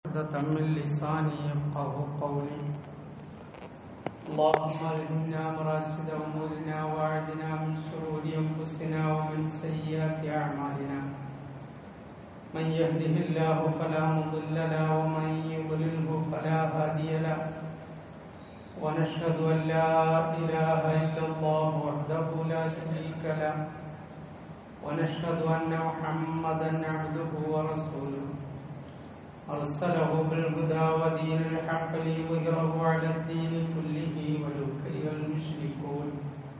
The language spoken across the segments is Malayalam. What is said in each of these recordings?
عقدة من لساني يفقه قولي اللهم الهمنا مراشد أمورنا وأعدنا من شرور أنفسنا ومن سيئات أعمالنا من يهده الله فلا مضل له ومن يضلله فلا هادي له ونشهد أن لا إله إلا الله وحده لا شريك له ونشهد أن محمدا عبده ورسوله أرسله بالهدى ودين الحق ليظهره على الدين كله ولو كره المشركون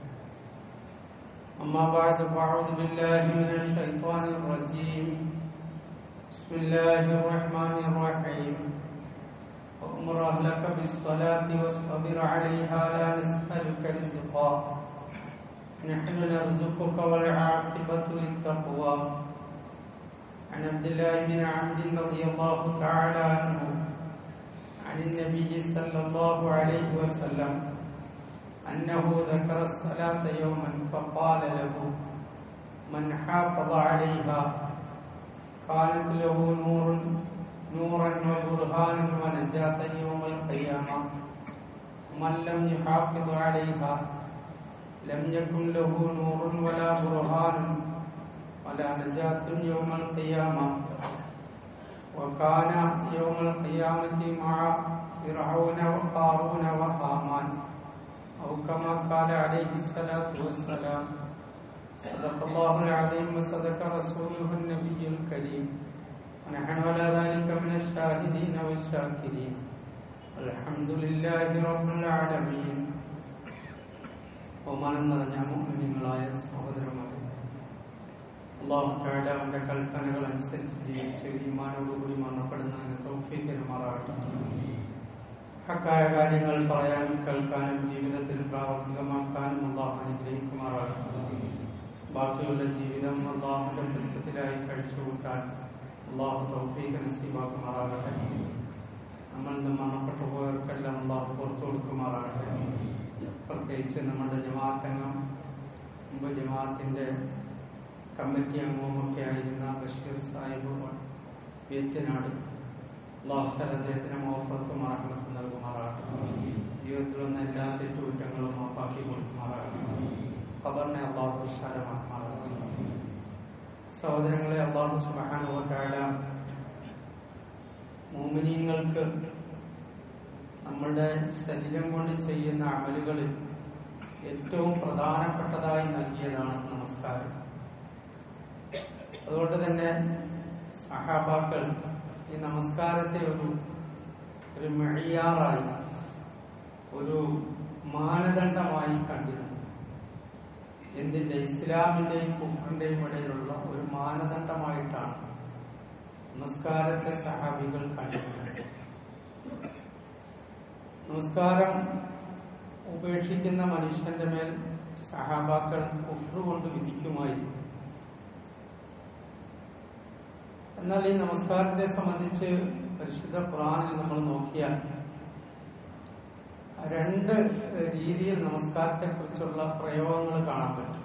أما بعد فأعوذ بالله من الشيطان الرجيم بسم الله الرحمن الرحيم وأمر أهلك بالصلاة واصطبر عليها لا نسألك رزقا نحن نرزقك والعاقبة للتقوى عن عبد الله بن عمرو رضي الله تعالى عنه عن النبي صلى الله عليه وسلم أنه ذكر الصلاة يوما فقال له من حافظ عليها كانت له نور نورا وبرهانا ونجاة يوم القيامة من لم يحافظ عليها لم يكن له نور ولا برهان ولا نجاة يوم القيامة وكان يوم القيامة مع فرعون وقارون وهامان أو كما قال عليه الصلاة والسلام صدق الله العظيم وصدق رسوله النبي الكريم ونحن على ذلك من الشاهدين والشاكرين الحمد لله رب العالمين ബഹുമാനം നിറഞ്ഞ മുഗ്നങ്ങളായ സഹോദരന്മാരെ അള്ളാഹു താഴെ അവന്റെ കൽപ്പനകൾ അനുസരിച്ച് ജീവിച്ച് ഈമാനോടുകൂടി മരണപ്പെടുന്നതിന് തൗഫീകരമാറാകട്ടെ ഹക്കായ കാര്യങ്ങൾ പറയാനും കേൾക്കാനും ജീവിതത്തിൽ പ്രാവർത്തികമാക്കാനും അള്ളാഹു അനുഗ്രഹിക്കുമാറാകട്ടെ ബാക്കിയുള്ള ജീവിതം അള്ളാഹുന്റെ വൃത്തത്തിലായി കഴിച്ചുകൂട്ടാൻ അള്ളാഹു തൗഫീക നസീബാക്കുമാറാകട്ടെ നമ്മൾ ഇന്ന് മരണപ്പെട്ടു പോയവർക്കെല്ലാം അള്ളാഹു പുറത്തു കൊടുക്കുമാറാകട്ടെ പ്രത്യേകിച്ച് നമ്മുടെ ജമാഅത്തംഗം മുമ്പ് ജമാഅത്തിന്റെ കമ്മിറ്റി അംഗവുമൊക്കെ ആയിരുന്ന ബഷീർ സാഹിബ് വ്യത്യനാട് അള്ളാഹുത്തൽ അദ്ദേഹത്തിന് മോഫത്തും മറക്കണത്ത് നൽകുമാറാകട്ടെ ജീവിതത്തിൽ വന്ന എല്ലാ തെറ്റുകുറ്റങ്ങളും മാപ്പാക്കി കൊടുക്കുമാറാകട്ടെ ഖബറിനെ അള്ളാഹു വിശാലമാക്കുമാറാകട്ടെ സഹോദരങ്ങളെ അള്ളാഹു സുബാനുവറ്റായ മോമിനിയങ്ങൾക്ക് നമ്മളുടെ ശരീരം കൊണ്ട് ചെയ്യുന്ന അമലുകളിൽ ഏറ്റവും പ്രധാനപ്പെട്ടതായി നൽകിയതാണ് നമസ്കാരം അതുകൊണ്ട് തന്നെ സഹാബാക്കൾ ഈ നമസ്കാരത്തെ ഒരു ഒരു മെഴിയാറായി ഒരു മാനദണ്ഡമായി കണ്ടിരുന്നു എന്തിന്റെ ഇസ്ലാമിന്റെയും കുഫറിന്റെയും ഇടയിലുള്ള ഒരു മാനദണ്ഡമായിട്ടാണ് നമസ്കാരത്തെ സഹാബികൾ കണ്ടിരുന്നത് നമസ്കാരം ഉപേക്ഷിക്കുന്ന മനുഷ്യന്റെ മേൽ സഹാബാക്കൾ കുഫ്രു കൊണ്ട് വിധിക്കുമായി എന്നാൽ ഈ നമസ്കാരത്തെ സംബന്ധിച്ച് പരിശുദ്ധ ഖുറാനിൽ നമ്മൾ നോക്കിയാൽ രണ്ട് രീതിയിൽ നമസ്കാരത്തെ കുറിച്ചുള്ള പ്രയോഗങ്ങൾ കാണാൻ പറ്റും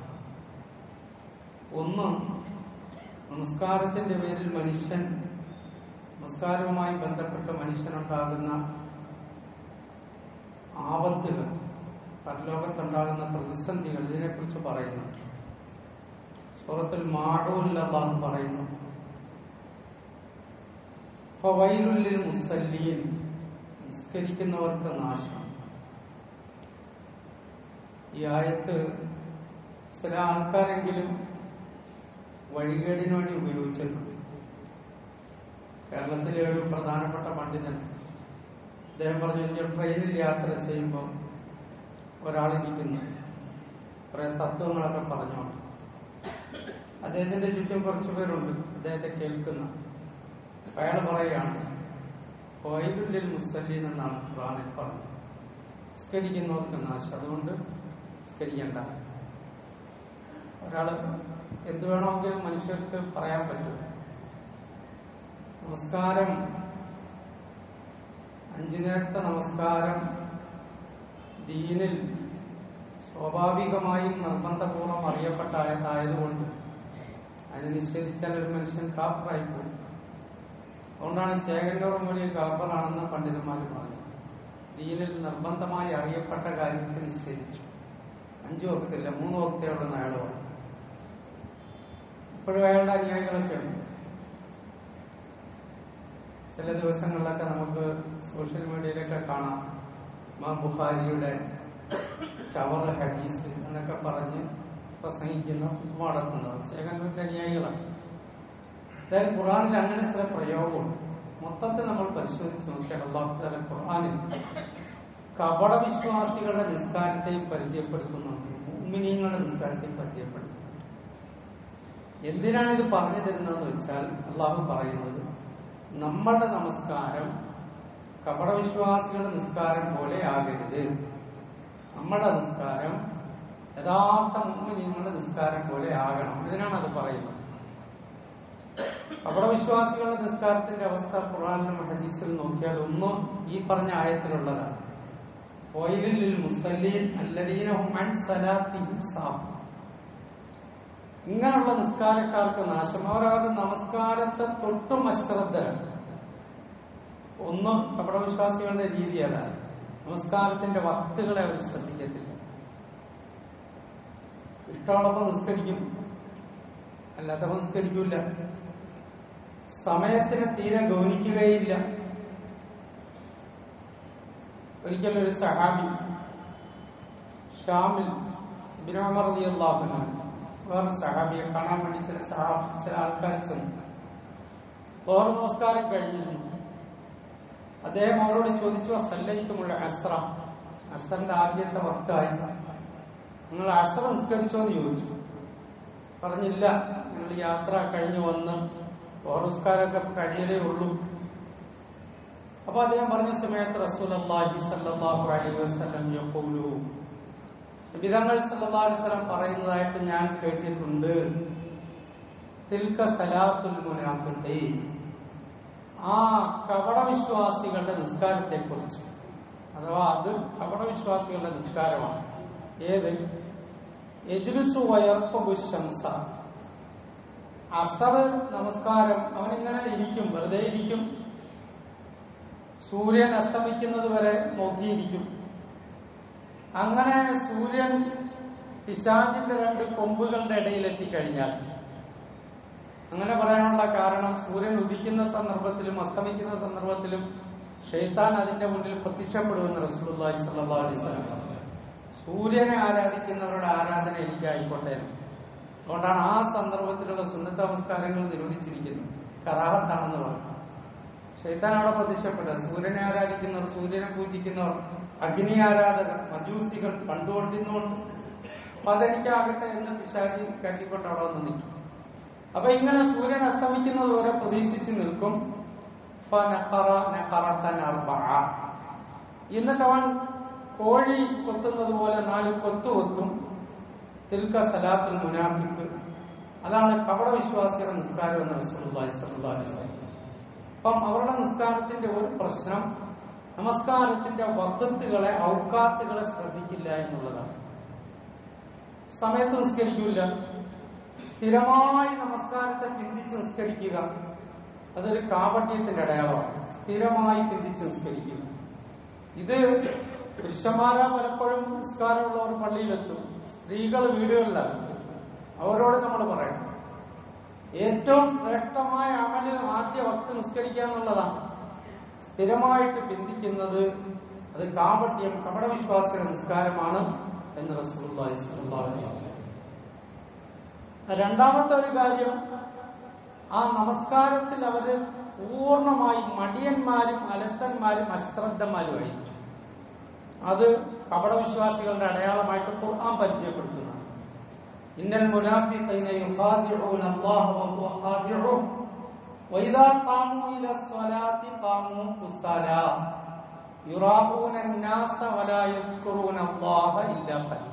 ഒന്ന് നമസ്കാരത്തിന്റെ പേരിൽ മനുഷ്യൻ നമസ്കാരവുമായി ബന്ധപ്പെട്ട് മനുഷ്യനുണ്ടാകുന്ന ആപത്തുകൾ പരലോകത്തുണ്ടാകുന്ന പ്രതിസന്ധികൾ ഇതിനെക്കുറിച്ച് പറയുന്നു സൂറത്തിൽ മാടൂല്ലാന്ന് പറയുന്നു ഫവൈലുല്ലിൽ മുസല്ലീൻ നിസ്കരിക്കുന്നവർക്ക് നാശം ഈ ആയത്ത് ചില ആൾക്കാരെങ്കിലും വഴികേടിന് വേണ്ടി ഉപയോഗിച്ചിട്ടുണ്ട് കേരളത്തിലെ ഒരു പ്രധാനപ്പെട്ട പണ്ഡിതൻ അദ്ദേഹം പറഞ്ഞു എനിക്ക് ട്രെയിനിൽ യാത്ര ചെയ്യുമ്പോൾ ഒരാളിരിക്കുന്നു കുറെ തത്വങ്ങളൊക്കെ പറഞ്ഞു അദ്ദേഹത്തിന്റെ ചുറ്റും കുറച്ചു പേരുണ്ട് അദ്ദേഹത്തെ കേൾക്കുന്ന അയാൾ പറയുകയാണ് വൈകുല്യൽ മുസ്ലിം എന്നാണ് ഖുറാനിൽ പറഞ്ഞത് സ്കരിക്കുന്നവർക്ക് നാശം അതുകൊണ്ട് സ്കരിക്കണ്ട ഒരാള് എന്ത് വേണമെങ്കിലും മനുഷ്യർക്ക് പറയാൻ പറ്റും നമസ്കാരം അഞ്ചു നേരത്തെ നമസ്കാരം ദീനിൽ സ്വാഭാവികമായും നിർബന്ധപൂർവ്വം അറിയപ്പെട്ടായതായതുകൊണ്ട് അതിനെ നിഷേധിച്ചാൽ ഒരു മനുഷ്യൻ കാപ്പറായി പോകും അതുകൊണ്ടാണ് ചേകന്നൂറും വലിയ ഗാബറാണെന്ന് പണ്ഡിതന്മാർ പറഞ്ഞു ദീനിൽ നിർബന്ധമായി അറിയപ്പെട്ട കാര്യത്തെ നിഷേധിച്ചു അഞ്ചു വക്കത്തില്ല മൂന്ന് വക്കത്തേ ഉള്ളെന്ന് അയാൾ പറഞ്ഞു ഇപ്പോഴും അയാളുടെ അനുയായികളൊക്കെ ഉണ്ട് ചില ദിവസങ്ങളിലൊക്കെ നമുക്ക് സോഷ്യൽ മീഡിയയിലൊക്കെ കാണാം മാ ബുഖാരിയുടെ ചവറ ഹദീസ് എന്നൊക്കെ പറഞ്ഞ് പ്രസംഗിക്കുന്ന കുത്തുമ നടത്തുന്നത് ചേകന്നൂരിന്റെ അനുയായികളാണ് അതായത് ഖുറാനിൽ അങ്ങനെ ചില പ്രയോഗമുണ്ട് മൊത്തത്തിൽ നമ്മൾ പരിശോധിച്ച് നോക്കിയാൽ അള്ളാഹു താല ഖുർആാനിൽ കപട വിശ്വാസികളുടെ നിസ്കാരത്തെയും പരിചയപ്പെടുത്തുന്നുണ്ട് മുഅ്മിനീങ്ങളുടെ നിസ്കാരത്തെയും പരിചയപ്പെടുത്തുന്നു എന്തിനാണ് ഇത് പറഞ്ഞു തരുന്നതെന്ന് വെച്ചാൽ അള്ളാഹു പറയുന്നത് നമ്മുടെ നമസ്കാരം കപടവിശ്വാസികളുടെ നിസ്കാരം പോലെ ആകരുത് നമ്മുടെ നിസ്കാരം യഥാർത്ഥ മുഅ്മിനീങ്ങളുടെ നിസ്കാരം പോലെ ആകണം ഇതിനാണ് അത് പറയുന്നത് കപടവിശ്വാസികളുടെ നിസ്കാരത്തിന്റെ അവസ്ഥ ഖുറാനിലും ഹദീസിൽ നോക്കിയാൽ ഒന്ന് ഈ പറഞ്ഞ ആയത്തിലുള്ളതാണ് വൈലിൽ മുസല്ലീൻ അല്ലദീന ഹും അൻ സലാത്തിഹിം സാഹൂൻ ഇങ്ങനെയുള്ള നിസ്കാരക്കാർക്ക് നാശം അവരവരുടെ നമസ്കാരത്തെ തൊട്ടും അശ്രദ്ധരാണ് ഒന്ന് കപടവിശ്വാസികളുടെ രീതി അതാണ് നമസ്കാരത്തിന്റെ വക്തുകളെ അവർ ശ്രദ്ധിക്കത്തില്ല ഇഷ്ടമുള്ളപ്പോൾ നിസ്കരിക്കും അല്ലാത്തപ്പോൾ നിസ്കരിക്കൂല സമയത്തിന് തീരെ ഗൗനിക്കുകയില്ല ഒരിക്കലും ഒരു സഹാബി ഷാമിൽ ബിനോമറിയാഹുന വേറെ സഹാബിയെ കാണാൻ വേണ്ടി ചില സഹാബി ചില ആൾക്കാർ ചെന്നു വേറെ നമസ്കാരം കഴിഞ്ഞിരുന്നു അദ്ദേഹം അവരോട് ചോദിച്ചു സല്ലയിക്കുമുള്ള അസ്ര അസ്രന്റെ ആദ്യത്തെ വക്തായി നിങ്ങൾ അസ്ര നിസ്കരിച്ചോ എന്ന് ചോദിച്ചു പറഞ്ഞില്ല ഞങ്ങൾ യാത്ര കഴിഞ്ഞു വന്ന് ഓറസ്കാരൊക്കെ കഴിഞ്ഞതേ ഉള്ളൂ അപ്പൊ അദ്ദേഹം പറഞ്ഞ സമയത്ത് റസൂലി സല്ലാഹു അലൈഹി വസ്ലം യഖൂലു വിധങ്ങൾ സല്ലല്ലാഹു അലൈഹി വസല്ലം പറയുന്നതായിട്ട് ഞാൻ കേട്ടിട്ടുണ്ട് തിൽക്ക സലാത്തുൽ മുനാഫിഖീൻ ആ കപടവിശ്വാസികളുടെ നിസ്കാരത്തെ കുറിച്ച് അഥവാ അത് കപടവിശ്വാസികളുടെ നിസ്കാരമാണ് ഏത് യജ്ലിസു വയർപ്പു ശംസ അസർ നമസ്കാരം അവനിങ്ങനെ ഇരിക്കും വെറുതെ ഇരിക്കും സൂര്യൻ അസ്തമിക്കുന്നത് വരെ നോക്കിയിരിക്കും അങ്ങനെ സൂര്യൻ പിശാചിന്റെ രണ്ട് കൊമ്പുകളുടെ ഇടയിൽ എത്തിക്കഴിഞ്ഞാൽ അങ്ങനെ പറയാനുള്ള കാരണം സൂര്യൻ ഉദിക്കുന്ന സന്ദർഭത്തിലും അസ്തമിക്കുന്ന സന്ദർഭത്തിലും ഷെയ്ത്താൻ അതിന്റെ മുന്നിൽ പ്രത്യക്ഷപ്പെടുമെന്ന് റസൂലുള്ളാഹി സ്വല്ലല്ലാഹു അലൈഹി വസല്ലം പറഞ്ഞു. സൂര്യനെ ആരാധിക്കുന്നവരുടെ ആരാധന എനിക്കായിക്കോട്ടെ അതുകൊണ്ടാണ് ആ സന്ദർഭത്തിലുള്ള സുന്നത്ത നമസ്കാരങ്ങൾ നിരോധിച്ചിരിക്കുന്നത് കറാഹത്താണെന്ന് പറഞ്ഞു ഷെയ്ത്താൻ അവിടെ പ്രത്യക്ഷപ്പെട്ട സൂര്യനെ ആരാധിക്കുന്നവർ സൂര്യനെ പൂജിക്കുന്നവർ അഗ്നി ആരാധകർ മജൂസികൾ കണ്ടുകൊണ്ടിരുന്നുകൊണ്ട് അപ്പൊ അതെനിക്കാകട്ടെ എന്ന് പിശാചി കരുതിക്കൊണ്ട് അവിടെ വന്ന് നിൽക്കും അപ്പൊ ഇങ്ങനെ സൂര്യൻ അസ്തമിക്കുന്നത് വരെ പ്രതീക്ഷിച്ച് നിൽക്കും ഫനഖറ നഖറത്തൻ അർബഅ. എന്നിട്ട് അവൻ കോഴി കൊത്തുന്നത് പോലെ നാല് കൊത്തു കൊത്തും തിൽക്ക സലാത്തുൽ മുനാഫിക്ക് അതാണ് കപട വിശ്വാസിയുടെ നിസ്കാരം എന്ന് റസൂലുള്ളാഹി സ്വല്ലല്ലാഹു അലൈഹി വസല്ലം അപ്പം അവരുടെ നിസ്കാരത്തിന്റെ ഒരു പ്രശ്നം നമസ്കാരത്തിന്റെ വക്കത്തുകളെ ഔക്കാത്തുകളെ ശ്രദ്ധിക്കില്ല എന്നുള്ളതാണ് സമയത്ത് നിസ്കരിക്കില്ല സ്ഥിരമായി നമസ്കാരത്തെ ചിന്തിച്ച് നിസ്കരിക്കുക അതൊരു കാപട്യത്തിന്റെ അടയാളമാണ് സ്ഥിരമായി ചിന്തിച്ച് നിസ്കരിക്കുക ഇത് പുരുഷന്മാരാ പലപ്പോഴും നിസ്കാരമുള്ളവർ പള്ളിയിലെത്തും സ്ത്രീകൾ വീടുകളിലാണ് അവരോട് നമ്മൾ പറയണം ഏറ്റവും ശ്രേഷ്ഠമായ അമല് ആദ്യ വക്ത് നിസ്കരിക്കുക എന്നുള്ളതാണ് സ്ഥിരമായിട്ട് ചിന്തിക്കുന്നത് അത് കാപട്യം കപടവിശ്വാസിയുടെ നിസ്കാരമാണ് എന്ന് റസൂലുള്ളാഹി സ്വല്ലല്ലാഹു അലൈഹി വസല്ലം രണ്ടാമത്തെ ഒരു കാര്യം ആ നമസ്കാരത്തിൽ അവര് പൂർണ്ണമായി മടിയന്മാരും അലസന്മാരും അശ്രദ്ധന്മാരുമായിരിക്കും അത് കപടവിശ്വാസികളുടെ അടയാളമായിട്ട് ഖുർആൻ പരിചയപ്പെടുത്തുന്നതാണ് ഇന്നൽ മുനാഫിഖീന യുഖാദിഊന അല്ലാഹ വഹുവ ഖാദിഉഹും വഇദാ ഖാമൂ ഇല സ്വലാത്തി ഖാമൂ കുസാലാ യുറാഊന الناس ولا يذكرون الله ഇല്ലാ ഖലീല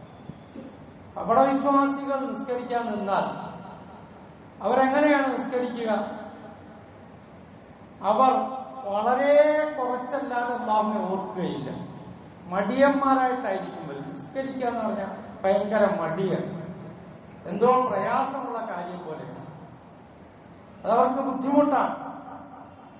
കപടവിശ്വാസികൾ നിസ്കരിക്കാൻ നിന്നാൽ അവരെങ്ങനെയാണ് നിസ്കരിക്കുക അവർ വളരെ കുറച്ചല്ലാതെ അള്ളാഹുവിനെ ഓർക്കുകയില്ല മടിയന്മാരായിട്ടായിരിക്കും വരും നിസ്കരിക്കുക എന്ന് പറഞ്ഞാൽ ഭയങ്കര മടിയാണ് എന്തോ പ്രയാസമുള്ള കാര്യം പോലെയാണ് അതവർക്ക് ബുദ്ധിമുട്ടാണ്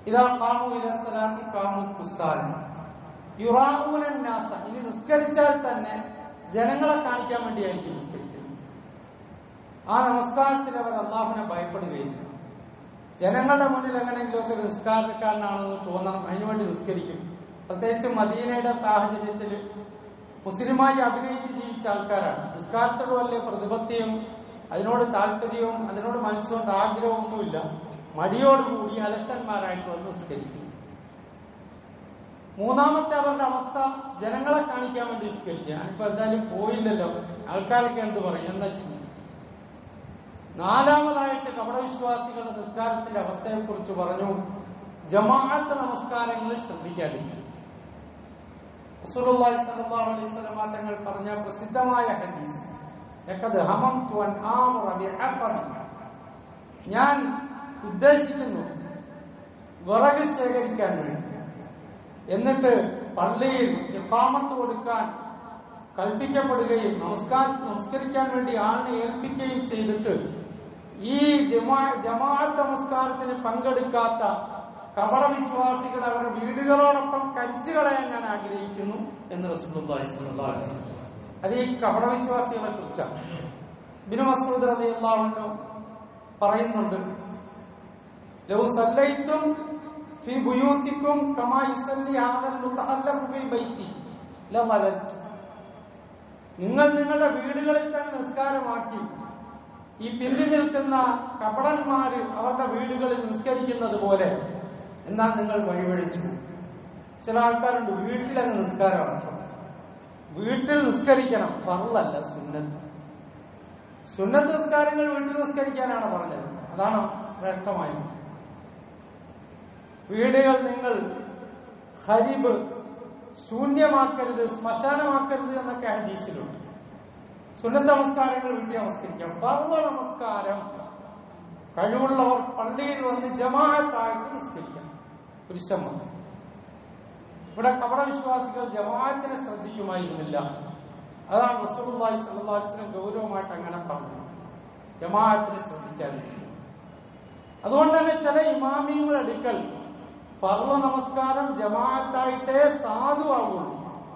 ഇതാ കാമു ഇലസലാത്തി കാമു കുസാല യുറാഊനൻ നാസ ഇനി നിസ്കരിച്ചാൽ തന്നെ ജനങ്ങളെ കാണിക്കാൻ വേണ്ടിയായിരിക്കും നിസ്കരിക്കുന്നത് ആ നമസ്കാരത്തിൽ അവർ അള്ളാഹുവിനെ ഭയപ്പെടുകയില്ല ജനങ്ങളുടെ മുന്നിൽ എങ്ങനെയെങ്കിലുമൊക്കെ ഒരു നിസ്കാരക്കാരനാണെന്ന് തോന്നണം അതിനുവേണ്ടി നിസ്കരിക്കും പ്രത്യേകിച്ച് മദീനയുടെ സാഹചര്യത്തിൽ മുസ്ലിമായി അഭിനയിച്ച് ജീവിച്ച ആൾക്കാരാണ് നിസ്കാരത്തോട് വലിയ പ്രതിപത്തിയും അതിനോട് താല്പര്യവും അതിനോട് മനസ്സുകൊണ്ട് ആഗ്രഹമൊന്നുമില്ല മടിയോടുകൂടി അലസന്മാരായിട്ട് വന്ന് നിസ്കരിക്കും മൂന്നാമത്തെ അവരുടെ അവസ്ഥ ജനങ്ങളെ കാണിക്കാൻ വേണ്ടി നിസ്കരിക്കുക ഞാനിപ്പോ എന്തായാലും പോയില്ലല്ലോ ആൾക്കാരൊക്കെ എന്ത് പറയും എന്താ ചെയ്യും നാലാമതായിട്ട് കപടവിശ്വാസികളുടെ നിസ്കാരത്തിന്റെ അവസ്ഥയെക്കുറിച്ച് പറഞ്ഞു ജമാഅത്ത് നമസ്കാരങ്ങളിൽ ശ്രദ്ധിക്കാതിരിക്കും റസൂലുള്ളാഹി സ്വല്ലല്ലാഹു അലൈഹി വസല്ലമ തങ്ങൾ പറഞ്ഞ പ്രസിദ്ധമായ ഹദീസ് യഖദ് ഹമംതു അൻ ആമറ ബിഅഖബ ഞാൻ ഉദ്ദേശിക്കുന്നു വിറക് ശേഖരിക്കാൻ വേണ്ടി എന്നിട്ട് പള്ളിയിൽ ഇഖാമത്ത് കൊടുക്കാൻ കൽപ്പിക്കപ്പെടുകയും നമസ്കാര നമസ്കരിക്കാൻ വേണ്ടി ആളിനെ ഏൽപ്പിക്കുകയും ചെയ്തിട്ട് ഈ ജമാ ജമാഅത്ത് നമസ്കാരത്തിന് പങ്കെടുക്കാത്ത കപടവിശ്വാസികൾ അവരുടെ വീടുകളോടൊപ്പം കരിച്ചു കളയാൻ ഞാൻ ആഗ്രഹിക്കുന്നു എന്ന് റസൂലുള്ളാഹി സ്വല്ലല്ലാഹു അലൈഹി വസല്ലം അത് ഈ കപടവിശ്വാസികളെ കുറിച്ചാണ് ബിനു മസൂദ് റളിയല്ലാഹു അൻഹു പറയുന്നുണ്ട് ലൗ സല്ലൈത്തും ഫി ബുയൂത്തിക്കും കമാ യുസല്ലി ഹാദൽ മുതഹല്ലഖു ഫി ബൈത്തി ലവലത്തു നിങ്ങൾ നിങ്ങളുടെ വീടുകളിൽ തന്നെ നിസ്കാരമാക്കി ഈ പിന്നിൽ നിൽക്കുന്ന കപടന്മാര് അവരുടെ വീടുകളിൽ നിസ്കരിക്കുന്നത് പോലെ എന്നാൽ നിങ്ങൾ വഴിവഴിച്ചു ചില ആൾക്കാരുണ്ട് വീട്ടിലങ്ങ് നിസ്കാരമാണ് വീട്ടിൽ നിസ്കരിക്കണം പറലല്ല സുന്നത്ത് സുന്നത്ത് നിസ്കാരങ്ങൾ വീട്ടിൽ നിസ്കരിക്കാനാണ് പറഞ്ഞത് അതാണ് ശ്രേഷ്ഠമായത് വീടുകൾ നിങ്ങൾ ഹരിബ് ശൂന്യമാക്കരുത് ശ്മശാനമാക്കരുത് എന്നൊക്കെ ഹദീസിലുണ്ട് സുന്നത്ത് നമസ്കാരങ്ങൾ വീട്ടിൽ നമസ്കരിക്കാം പർവ നമസ്കാരം കഴിവുള്ളവർ പള്ളിയിൽ വന്ന് ജമാഅത്തായിട്ട് നിസ്കരിക്കാം പുരുഷന്മാർ ഇവിടെ കപടവിശ്വാസികൾ ജമാഅത്തിനെ ശ്രദ്ധിക്കുമായിരുന്നില്ല അതാണ് റസൂലുള്ളാഹി സ്വല്ലല്ലാഹു അലൈഹി വസല്ലം ഗൗരവമായിട്ട് അങ്ങനെ പറഞ്ഞു ജമാഅത്തിനെ ശ്രദ്ധിക്കാതിരിക്കും അതുകൊണ്ട് തന്നെ ചില ഇമാമിയങ്ങളുടെ അടുക്കൽ ഫർവ നമസ്കാരം ജമാഅത്തായിട്ടേ സാധുവാകുള്ളൂ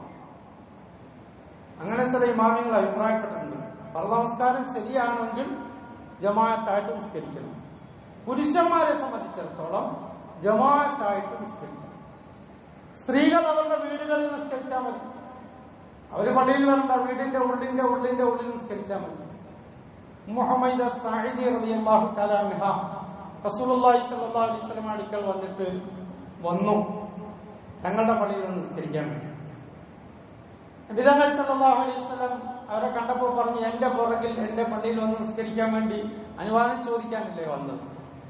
അങ്ങനെ ചില ഇമാമിയങ്ങൾ അഭിപ്രായപ്പെട്ടിട്ടുണ്ട് ഫർവ നമസ്കാരം ശരിയാണെങ്കിൽ ജമാഅത്തായിട്ട് നിസ്കരിക്കണം പുരുഷന്മാരെ സംബന്ധിച്ചിടത്തോളം ജമാഅത്തായിട്ട് നിസ്കരിക്കണം സ്ത്രീകൾ അവരുടെ വീടുകളിൽ നിസ്കരിച്ചാൽ മതി അവര് പള്ളിയിൽ വരണ്ട വീടിന്റെ ഉള്ളിന്റെ ഉള്ളിന്റെ ഉള്ളിൽ നിസ്കരിച്ചാൽ മതി മുഹമ്മദ് സാഹിദി റളിയല്ലാഹു തആല അൻഹ റസൂലുള്ളാഹി സ്വല്ലല്ലാഹു അലൈഹി വസല്ലം അടുക്കൽ വന്നിട്ട് വന്നു തങ്ങളുടെ പള്ളിയിൽ നിന്ന് നിസ്കരിക്കാൻ വേണ്ടി വിധങ്ങൾ സല്ലല്ലാഹു അലൈഹി വസല്ലം അവരെ കണ്ടപ്പോൾ പറഞ്ഞു എന്റെ പുറകിൽ എന്റെ പള്ളിയിൽ വന്ന് നിസ്കരിക്കാൻ വേണ്ടി അനുവാദം ചോദിക്കാനല്ലേ വന്നത്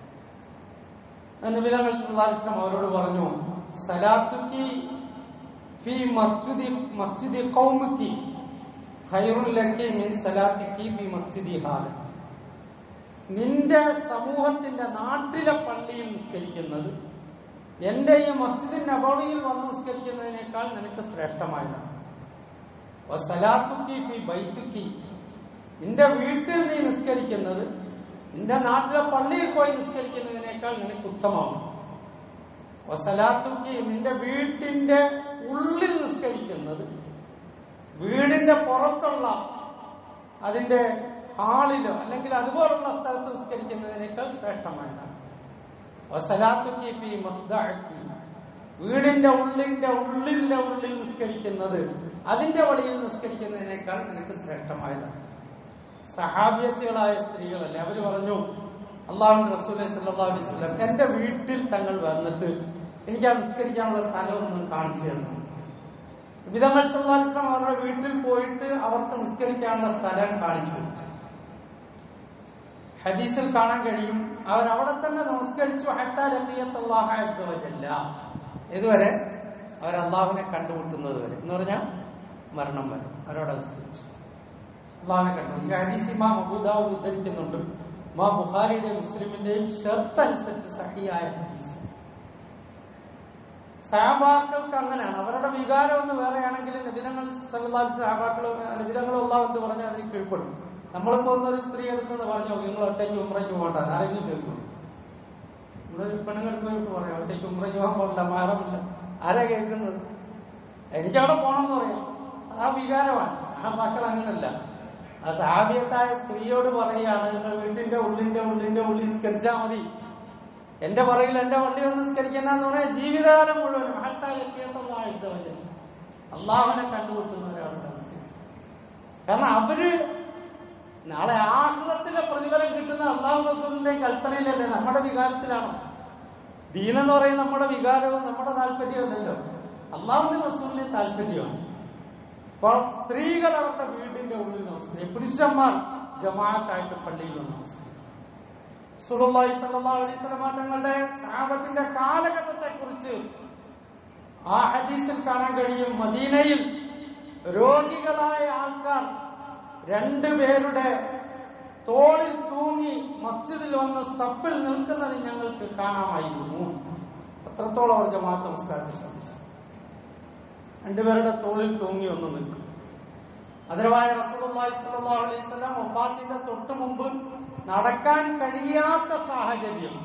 വിധങ്ങൾ സല്ലല്ലാഹു അലൈഹി വസല്ലം അവരോട് പറഞ്ഞു സലാത്തുക്കി ഫി മസ്ജിദി മസ്ജിദി ഖൗമിക്കി ഖൈറുൽ ലക്കി മിൻ സലാത്തിക്കി ഫി മസ്ജിദി ഹാല നിന്റെ സമൂഹത്തിന്റെ നാട്ടിലെ പള്ളിയിൽ നിസ്കരിക്കുന്നത് എന്റെ ഈ മസ്ജിദ് നബവിയിൽ വന്ന് നിസ്കരിക്കുന്നതിനേക്കാൾ നിനക്ക് ശ്രേഷ്ഠമായതാണ് സലാത്തുക്കി ഫി ബൈത്തുക്കി നിന്റെ വീട്ടിൽ നീ നിസ്കരിക്കുന്നത് നിന്റെ നാട്ടിലെ പള്ളിയിൽ പോയി നിസ്കരിക്കുന്നതിനേക്കാൾ നിനക്ക് ഉത്തമമാണ് വസലാത്തുക്കി നിന്റെ വീട്ടിന്റെ ഉള്ളിൽ നിസ്കരിക്കുന്നത് വീടിന്റെ പുറത്തുള്ള അതിന്റെ ഹാളിലോ അല്ലെങ്കിൽ അതുപോലുള്ള സ്ഥലത്ത് നിസ്കരിക്കുന്നതിനേക്കാൾ ശ്രേഷ്ഠമായതാണ് വസലാത്തുക്കി ഫി മസ്ദഅക്കി വീടിന്റെ ഉള്ളിന്റെ ഉള്ളിന്റെ ഉള്ളിൽ നിസ്കരിക്കുന്നത് അതിന്റെ വഴിയിൽ നിസ്കരിക്കുന്നതിനേക്കാൾ നിനക്ക് ശ്രേഷ്ഠമായതാണ് സഹാബിയത്തുകളായ സ്ത്രീകളല്ലേ അവര് പറഞ്ഞു അള്ളാഹു റസൂലി സല്ലല്ലാഹു അലൈഹി വസല്ലം എന്റെ വീട്ടിൽ തങ്ങൾ വന്നിട്ട് എനിക്ക് ആ നിസ്കരിക്കാനുള്ള സ്ഥലമൊന്നും കാണിച്ചു തന്നു വിധങ്ങൾ സല്ലല്ലാഹു അലൈഹി വസല്ലം അവരുടെ വീട്ടിൽ പോയിട്ട് അവർക്ക് നിസ്കരിക്കാനുള്ള സ്ഥലം കാണിച്ചു കൊടുത്തു ഹദീസിൽ കാണാൻ കഴിയും അവർ അവിടെ തന്നെ നമസ്കരിച്ചു ഹത്താ ലഖിയത്തുല്ലാഹ അസ്സ വജല്ല ഇതുവരെ അവർ അള്ളാഹുവിനെ കണ്ടുമുട്ടുന്നത് വരെ എന്ന് പറഞ്ഞാൽ മരണം വരെ അവരോട് നിസ്കരിച്ചു അള്ളാഹുവിനെ കണ്ടു ഈ ഹദീസ് ഇമാം അബൂദാവൂദ് ഉദ്ധരിക്കുന്നുണ്ട് മാ ബുഖാരിയുടെയും മുസ്ലിമിന്റെയും ഷർത്ത് അനുസരിച്ച് സഹിയായ ഹദീസ് സഹാബാക്കൾക്ക് അങ്ങനെയാണ് അവരുടെ വികാരം ഒന്ന് വേറെയാണെങ്കിൽ നബിതങ്ങൾ സല്ലാ സഹാബാക്കൾ നബിതങ്ങൾ അള്ളാഹു എന്ന് പറഞ്ഞാൽ അതിന് കീഴ്പ്പെടും നമ്മളിപ്പോ ഒന്നൊരു സ്ത്രീ എടുത്തെന്ന് പറഞ്ഞോ നിങ്ങൾ ഒറ്റയ്ക്ക് ഉമ്രയ്ക്ക് പോകണ്ട ആരെങ്കിലും കേൾക്കും ഇവിടെ പെണ്ണുങ്ങൾക്ക് പോയിട്ട് പറയാം ഒറ്റയ്ക്ക് ഉമ്ര പോകാൻ പാടില്ല മാറമില്ല ആരാ കേൾക്കുന്നത് എനിക്കവിടെ പോകണമെന്ന് പറയാം ആ വികാരമാണ് സഹാബാക്കൾ അങ്ങനല്ല ആ സഹാബിയത്തായ സ്ത്രീയോട് പറയാണ് "നിന്റെ വീട്ടിന്റെ ഉള്ളിന്റെ ഉള്ളിന്റെ ഉള്ളിൽ നിസ്കരിച്ചാൽ മതി എന്റെ പറയിൽ എന്റെ വണ്ടി ഒന്ന് നിസ്കരിക്കണ്ടെന്ന് പറഞ്ഞാൽ ജീവിതകാലം മുഴുവൻ മഹത്തായ അള്ളാഹുനെ കണ്ടുമുട്ടുന്ന ഒരാളുടെ നിസ്കരിക്കും കാരണം അവര് നാളെ ആഹ്ലത്തിലെ പ്രതിഫലം കിട്ടുന്ന അള്ളാഹു റസൂലിന്റെ കൽപ്പനയിലല്ലേ നമ്മുടെ വികാരത്തിലാണോ ദീനെന്ന് പറയുന്ന നമ്മുടെ വികാരവും നമ്മുടെ താല്പര്യമല്ലല്ലോ അള്ളാഹുവിന്റെ റസൂലിന്റെ താല്പര്യമാണ് അപ്പോൾ സ്ത്രീകൾ അവരുടെ വീടിന്റെ ഉള്ളിൽ നമസ്കരിക്കും പുരുഷന്മാർ ജമാഅത്തായിട്ട് പള്ളിയിൽ വന്ന് നമസ്കരിക്കും സുറുല്ലാഹി സല്ലല്ലാഹു അലൈഹി വസല്ലം തങ്ങളുടെ സാപത്തിന്റെ കാലഘട്ടത്തെ കുറിച്ച് ആ ഹദീസിൽ കാണാൻ കഴിയും മദീനയിൽ രോഗികളായ ആൾക്കാർ രണ്ടുപേരുടെ തോളിൽ തൂങ്ങി മസ്ജിദിൽ വന്ന് സപ്പിൽ നിൽക്കുന്നത് ഞങ്ങൾക്ക് കാണാമായിരുന്നു അത്രത്തോളം അവർ ജമാഅത്ത് നമസ്കാരത്തെ ശ്രമിച്ചു രണ്ടുപേരുടെ തോളിൽ തൂങ്ങി ഒന്ന് നിൽക്കും അതിരവായ റസൂലുള്ളാഹി സ്വല്ലല്ലാഹു അലൈഹി വസല്ലം വഫാത്തിന്റെ തൊട്ടു മുമ്പ് നടക്കാൻ കഴിയാത്ത സാഹചര്യം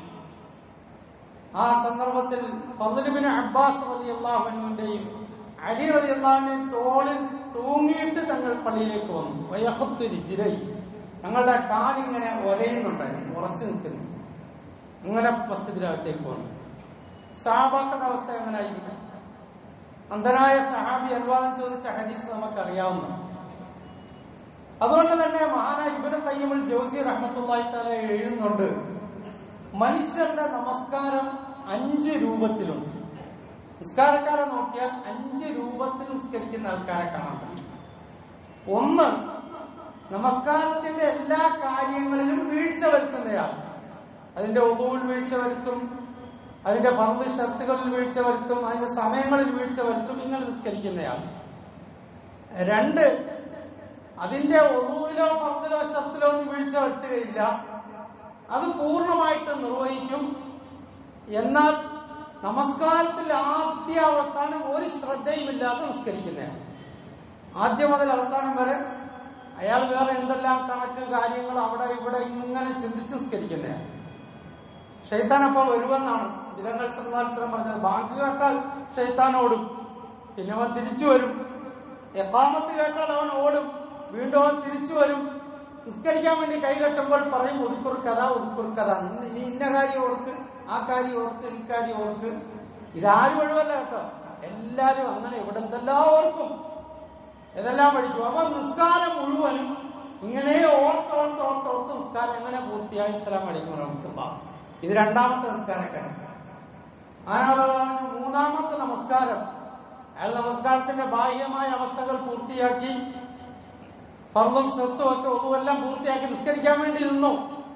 ആ സന്ദർഭത്തിൽ ഫദ്ലുബിന് അബ്ബാസ് റളിയല്ലാഹു അൻഹുവിന്റെയും അലി റളിയല്ലാഹുവിന്റെയും തോളിൽ തൂങ്ങിയിട്ട് തങ്ങൾ പള്ളിയിലേക്ക് വന്നു വയഹത്തുരി ജിരൈ തങ്ങളുടെ കാലിങ്ങനെ ഒരയുന്നുണ്ടായിരുന്നു ഉറച്ചു നിൽക്കുന്നു അങ്ങനെ മസ്ജിദിനകത്തേക്ക് വന്നു സഹാബാക്കളുടെ അവസ്ഥ എങ്ങനെയായിരിക്കും അന്ധനായ സഹാബി അനുവാദം ചോദിച്ച ഹദീസ് നമുക്കറിയാവുന്ന അതുകൊണ്ട് തന്നെ മഹാനായ ഇബിന് തയ്യമുൽ ജോസി റഹ്മത്തുള്ളാഹി തആല എഴുതുന്നുണ്ട് മനുഷ്യരുടെ നമസ്കാരം അഞ്ച് രൂപത്തിലുണ്ട് നിസ്കാരക്കാരെ നോക്കിയാൽ അഞ്ച് രൂപത്തിൽ നിസ്കരിക്കുന്ന ആൾക്കാരെ കാണാൻ പറ്റും ഒന്ന് നമസ്കാരത്തിന്റെ എല്ലാ കാര്യങ്ങളിലും വീഴ്ച വരുത്തുന്നയാൾ അതിന്റെ ഒതുവിൽ വീഴ്ച വരുത്തും അതിന്റെ പറന്ന് ഷർത്തുകളിൽ വീഴ്ച വരുത്തും അതിന്റെ സമയങ്ങളിൽ വീഴ്ച വരുത്തും ഇങ്ങനെ നിസ്കരിക്കുന്നയാൾ രണ്ട് അതിന്റെ ഒതുവിലോ പറന്നിലോ ഷർത്തിലോ ഒന്നും വീഴ്ച വരുത്തുകയില്ല അത് പൂർണ്ണമായിട്ട് നിർവഹിക്കും എന്നാൽ നമസ്കാരത്തിൽ ആദ്യ അവസാനം ഒരു ശ്രദ്ധയുമില്ലാതെ നിസ്കരിക്കുന്നതാണ് ആദ്യം മുതൽ അവസാനം വരെ അയാൾ വേറെ എന്തെല്ലാം കണക്ക് കാര്യങ്ങൾ അവിടെ ഇവിടെ ഇങ്ങനെ ചിന്തിച്ച് നിസ്കരിക്കുന്നതാണ് ഷെയ്ത്താൻ അപ്പോൾ വരുമെന്നാണ് ദിനങ്ങൾ സന്ദർശനം പറഞ്ഞത് ബാങ്ക് കേട്ടാൽ ഷെയ്ത്താൻ ഓടും പിന്നെ അവൻ തിരിച്ചു വരും എക്കാമത്ത് കേട്ടാൽ അവൻ ഓടും വീണ്ടും അവൻ തിരിച്ചു വരും നിസ്കരിക്കാൻ വേണ്ടി കൈ കെട്ടുമ്പോൾ പറയും ഒതുക്കുർ കഥ ഒതുക്കുർ കഥ നീ ഇന്ന കാര്യം ഓർക്ക് ആ കാര്യം ഓർക്ക് ഈ കാര്യം ഓർക്ക് ഇതാരും ഒഴിവല്ല കേട്ടോ എല്ലാരും അങ്ങനെ ഇവിടെ എന്തെല്ലാം ഓർക്കും ഇതെല്ലാം പഠിക്കും അപ്പൊ നിസ്കാരം മുഴുവനും ഇങ്ങനെ ഓർത്ത് ഓർത്ത് ഓർത്ത് ഓർത്ത് നിസ്കാരം എങ്ങനെ പൂർത്തിയായി ഇസ്ലാം പഠിക്കും റഹ്മത്തുള്ള ഇത് രണ്ടാമത്തെ നിസ്കാരക്കാരൻ ആനാളാണ് മൂന്നാമത്തെ നമസ്കാരം അയാൾ നമസ്കാരത്തിന്റെ ബാഹ്യമായ അവസ്ഥകൾ പൂർത്തിയാക്കി ഫർദും സ്വത്തും ഒക്കെ ഒന്നുമെല്ലാം പൂർത്തിയാക്കി നിസ്കരിക്കാൻ വേണ്ടി നിന്നു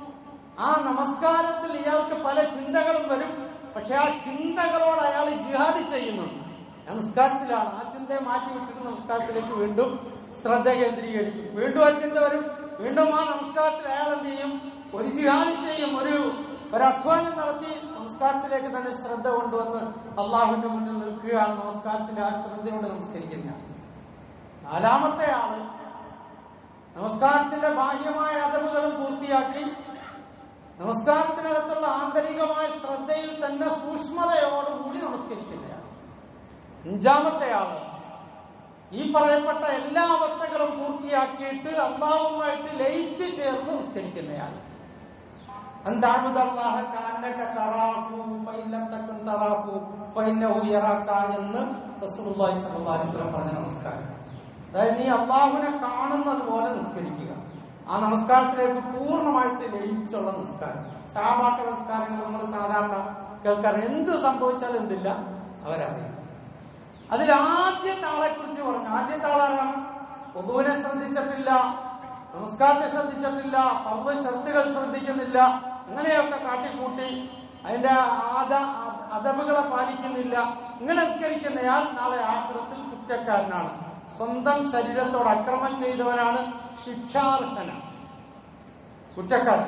ആ നമസ്കാരത്തിൽ ഇയാൾക്ക് പല ചിന്തകളും വരും പക്ഷെ ആ ചിന്തകളോട് അയാൾ ജിഹാദ് ചെയ്യുന്നുണ്ട് ഞാൻ നിസ്കാരത്തിലാണ് ആ ചിന്തയെ മാറ്റി വിട്ടിട്ട് നമസ്കാരത്തിലേക്ക് വീണ്ടും ശ്രദ്ധ കേന്ദ്രീകരിക്കും വീണ്ടും ആ ചിന്ത വരും വീണ്ടും ആ നമസ്കാരത്തിൽ അയാൾ എന്ത് ചെയ്യും ഒരു ജിഹാദ് ചെയ്യും ഒരു ഒരു അധ്വാനം നടത്തി നമസ്കാരത്തിലേക്ക് തന്നെ ശ്രദ്ധ കൊണ്ടുവന്ന് അള്ളാഹുവിന്റെ മുന്നിൽ നിൽക്കുകയാണ് നമസ്കാരത്തിന്റെ ആ ശ്രദ്ധയോടെ നമസ്കരിക്കുന്ന നാലാമത്തെ ആള് നമസ്കാരത്തിന്റെ ബാഹ്യമായ അതവുകളും പൂർത്തിയാക്കി നമസ്കാരത്തിനകത്തുള്ള ആന്തരികമായ ശ്രദ്ധയിൽ തന്നെ സൂക്ഷ്മതയോടുകൂടി നമസ്കരിക്കുന്നതാണ് അഞ്ചാമത്തെ ആള് ഈ പറയപ്പെട്ട എല്ലാ അവസ്ഥകളും പൂർത്തിയാക്കിയിട്ട് അള്ളാഹുമായിട്ട് ലയിച്ച് ചേർന്ന് നിസ്കരിക്കുന്നയാൾ أن تعبد الله كأنك تراه فإن لم تكن تراه فإنه يراك എന്ന് റസൂലുള്ളാഹി സ്വല്ലല്ലാഹു അലൈഹി വസല്ലം പറഞ്ഞ നമസ്കാരം അതായത് നീ അള്ളാഹുവിനെ കാണുന്നത് പോലെ നിസ്കരിക്കുക ആ നമസ്കാരത്തിലേക്ക് പൂർണ്ണമായിട്ട് ലയിച്ചുള്ള നിസ്കാരം സാമാക്ക നിസ്കാരങ്ങൾ നമ്മൾ സാധാരണ കേൾക്കാറ് എന്ത് സംഭവിച്ചാലും എന്തില്ല അവരറിയാം അതിൽ ആദ്യത്തെ ആളെ കുറിച്ച് പറഞ്ഞു ആദ്യത്തെ ആളാരാണ് പൊതുവിനെ ശ്രദ്ധിച്ചിട്ടില്ല നമസ്കാരത്തെ ശ്രദ്ധിച്ചിട്ടില്ല പർവ്വ ശ്രദ്ധകൾ ശ്രദ്ധിക്കുന്നില്ല അങ്ങനെയൊക്കെ കാട്ടിക്കൂട്ടി അതിന്റെ ആദ അതവുകളെ പാലിക്കുന്നില്ല ഇങ്ങനെ നിസ്കരിക്കുന്നയാൾ നാളെ ആശ്രത്തിൽ കുറ്റക്കാരനാണ് സ്വന്തം ശരീരത്തോട് അക്രമം ചെയ്തവനാണ് ശിക്ഷാർഹനാണ് കുറ്റക്കാരൻ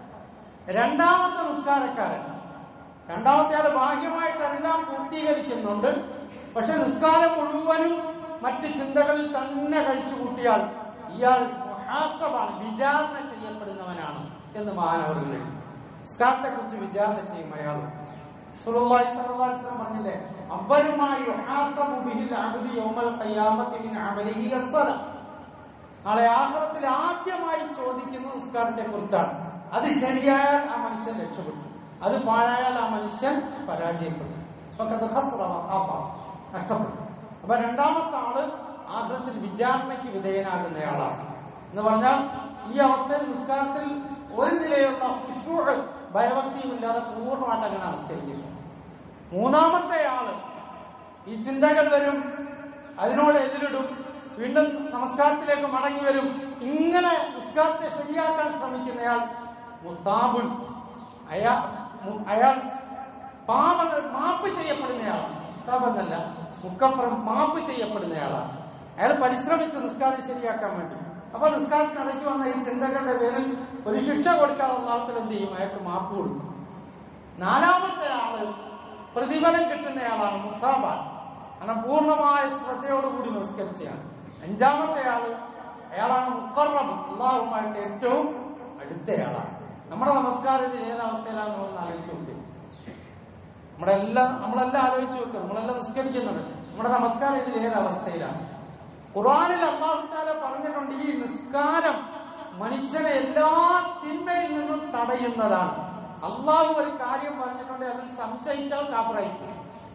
രണ്ടാമത്തെ നിസ്കാരക്കാരൻ രണ്ടാമത്തെ ആള് ഭാഗ്യമായിട്ടെല്ലാം പൂർത്തീകരിക്കുന്നുണ്ട് പക്ഷെ നിസ്കാരം മുഴുവനും മറ്റ് ചിന്തകളിൽ തന്നെ കഴിച്ചു കൂട്ടിയാൽ ഇയാൾ മുഹാസബാണ് വിചാരണ ചെയ്യപ്പെടുന്നവനാണ് എന്ന് മഹാനവറുകൾ നിസ്കാരത്തെ കുറിച്ച് വിചാരണ ചെയ്യും അയാൾ സുലുള്ളാഹി സ്വല്ലല്ലാഹു അലൈഹി വസല്ലം പറഞ്ഞില്ലേ അവരുമായി യുഹാസബു ബിഹിൽ അബ്ദു യൗമൽ ഖിയാമത്തി മിൻ അമലിഹി അസ്സല നാളെ ആഖിറത്തിൽ ആദ്യമായി ചോദിക്കുന്നത് നിസ്കാരത്തെ കുറിച്ചാണ് അത് ശരിയായാൽ ആ മനുഷ്യൻ രക്ഷപ്പെട്ടു അത് പാഴായാൽ ആ മനുഷ്യൻ പരാജയപ്പെട്ടു ഫഖദ് ഖസ്റ വഖാബ നഷ്ടപ്പെട്ടു അപ്പൊ രണ്ടാമത്തെ ആള് ആഖിറത്തിൽ വിചാരണയ്ക്ക് വിധേയനാകുന്നയാളാണ് എന്ന് പറഞ്ഞാൽ ഈ അവസ്ഥയിൽ നിസ്കാരത്തിൽ ഒരു നിലയുള്ള ഖുശൂഅ് ഭയഭക്തിയും ഇല്ലാതെ പൂർണ്ണമായിട്ട് അങ്ങനെ നമസ്കരിക്കുന്നു മൂന്നാമത്തെ ആള് ഈ ചിന്തകൾ വരും അതിനോട് എതിരിടും വീണ്ടും നമസ്കാരത്തിലേക്ക് മടങ്ങി വരും ഇങ്ങനെ നിസ്കാരത്തെ ശരിയാക്കാൻ ശ്രമിക്കുന്നയാൾ മുത്താബുൽ അയാൾ മു- അയാൾ പാപങ്ങൾ മാപ്പ് ചെയ്യപ്പെടുന്നയാളാണ് മുത്താബെന്നല്ല മുക്കപ്പുറം മാപ്പ് ചെയ്യപ്പെടുന്നയാളാണ് അയാൾ പരിശ്രമിച്ചു നിസ്കാരം ശരിയാക്കാൻ വേണ്ടി അപ്പൊ നിസ്കാരത്തിനിടയ്ക്ക് വന്ന ഈ ചിന്തകളുടെ പേരിൽ ഒരു ശിക്ഷ കൊടുക്കാതെ നാളത്തിൽ എന്ത് ചെയ്യും അയാൾക്ക് മാപ്പ് കൊടുക്കും നാലാമത്തെ ആള് പ്രതിഫലം കിട്ടുന്നയാളാണ് മുത്താബാൻ കാരണം പൂർണ്ണമായ ശ്രദ്ധയോടുകൂടി നമസ്കരിച്ചയാണ് അഞ്ചാമത്തെ ആള് അയാളാണ് മുക്കറബ് അള്ളാഹുമായിട്ട് ഏറ്റവും അടുത്തയാളാണ് നമ്മുടെ നമസ്കാരം ഇത് ഏത് അവസ്ഥയിലാണ് നമ്മൾ ആലോചിച്ച് നോക്കുക നമ്മുടെ എല്ലാം നമ്മളെല്ലാം ആലോചിച്ച് വെക്കുക നമ്മളെല്ലാം നിസ്കരിക്കുന്നുണ്ട് നമ്മുടെ നമസ്കാരം ഇതിൽ ഏത് അവസ്ഥയിലാണ് ഖുർആനിൽ അള്ളാഹുത്താല പറഞ്ഞിട്ടുണ്ട് ഈ നിസ്കാരം മനുഷ്യനെ എല്ലാ തിന്മയിൽ നിന്നും തടയുന്നതാണ് അള്ളാഹു ഒരു കാര്യം പറഞ്ഞിട്ടുണ്ട് അതിൽ സംശയിച്ചാൽ കാപ്പറായിരിക്കും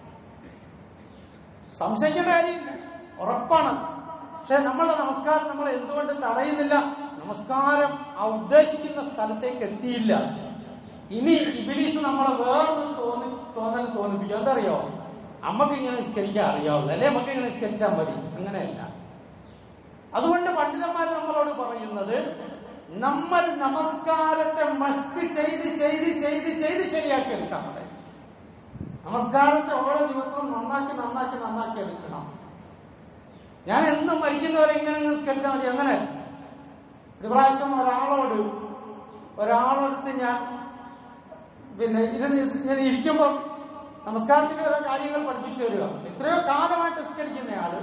സംശയിക്കേണ്ട കാര്യമില്ല ഉറപ്പാണ് പക്ഷെ നമ്മളുടെ നമസ്കാരം നമ്മൾ എന്തുകൊണ്ട് തടയുന്നില്ല നമസ്കാരം ആ ഉദ്ദേശിക്കുന്ന സ്ഥലത്തേക്ക് എത്തിയില്ല ഇനി ഇബിലീസ് നമ്മളെ വേറൊരു തോന്നി തോന്നൽ തോന്നിപ്പിക്കും എന്തറിയോ അമ്മക്ക് ഇങ്ങനെ നിസ്കരിക്കാൻ അറിയാവുള്ളൂ അല്ലെ നമുക്ക് ഇങ്ങനെ നിസ്കരിച്ചാൽ മതി അങ്ങനെയല്ല അതുകൊണ്ട് പണ്ഡിതന്മാർ നമ്മളോട് പറയുന്നത് നമ്മൾ നമസ്കാരത്തെ മഷ്ട് ചെയ്ത് ചെയ്ത് ചെയ്ത് ചെയ്ത് ശരിയാക്കി എടുക്കാൻ പറയും നമസ്കാരത്തെ ഓരോ ദിവസവും നന്നാക്കി നന്നാക്കി നന്നാക്കി എടുക്കണം ഞാൻ എന്നും മരിക്കുന്നവരെ ഇങ്ങനെ നിസ്കരിച്ചാൽ മതി അങ്ങനെ ഒരു പ്രാവശ്യം ഒരാളോട് ഒരാളോടത്ത് ഞാൻ പിന്നെ ഇത് ഞാൻ ഇരിക്കുമ്പോൾ നമസ്കാരത്തിന്റെ ഓരോ കാര്യങ്ങൾ പഠിപ്പിച്ചു തരിക എത്രയോ കാലമായിട്ട് നിസ്കരിക്കുന്നയാള്